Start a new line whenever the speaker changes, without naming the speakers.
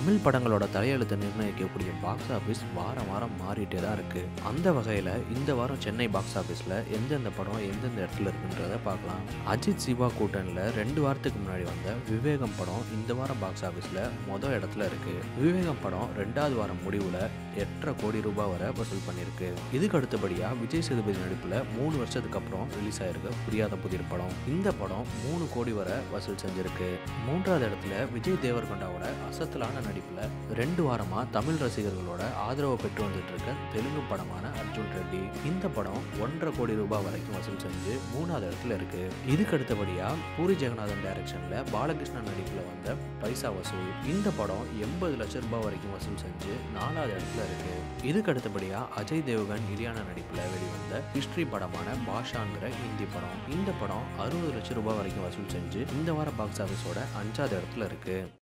தமிழ் படங்களோட தலையெழுத்தை நிர்ணயிக்கக்கூடிய box office வாரம் வாரம் மாறிட்டே தான் இருக்கு அந்த வகையில் இந்த வாரம் சென்னை பாக்ஸ் ஆஃபீஸில் எந்தெந்த படம் எந்தெந்த இடத்துல இருக்குன்றத பார்க்கலாம் அஜித் சிவா கூட்டணியில் ரெண்டு வாரத்துக்கு முன்னாடி வந்த விவேகம் படம் இந்த வாரம் பாக்ஸ் ஆஃபீஸில் மொதல் இடத்துல இருக்கு விவேகம் படம் ரெண்டாவது வாரம் முடிவில் எட்டரை கோடி ரூபாய் வரை வசூல் பண்ணியிருக்கு இதுக்கு அடுத்தபடியாக விஜய் சேதுபதி நடிப்பில் மூணு வருஷத்துக்கு அப்புறம் ரிலீஸ் ஆயிருக்கு புரியாத புதிர் படம் இந்த படம் மூணு கோடி வரை வசூல் செஞ்சிருக்கு மூன்றாவது இடத்துல விஜய் தேவர்கொண்டாவோட அசத்தலான நடிப்பில் ரெண்டு வாரமாக தமிழ் ரசிகர்களோட ஆதரவை பெற்று வந்துட்டு இருக்க தெலுங்கு படமான அர்ஜுன் ரெட்டி இந்த படம் ஒன்றரை கோடி ரூபாய் வரைக்கும் வசூல் செஞ்சு மூணாவது இடத்துல இருக்கு இதுக்கு அடுத்தபடியாக பூரி ஜெகநாதன் டைரக்ஷனில் பாலகிருஷ்ணன் நடிப்பில் வந்த பைசா வசூல் இந்த படம் எண்பது லட்சம் ரூபாய் வரைக்கும் வசூல் செஞ்சு நாலாவது இடத்துல இருக்கு இதுக்கு அடுத்தபடியாக அஜய் தேவ்கன் இலியானா நடிப்பில் வெளிவந்த ஹிஸ்டரி படமான பாஷாங்கிற ஹிந்தி படம் இந்த படம் அறுபது லட்சம் ரூபாய் வரைக்கும் வசூல் செஞ்சு இந்த வார பாக்ஸ் ஆஃபீஸோட அஞ்சாவது இடத்துல இருக்கு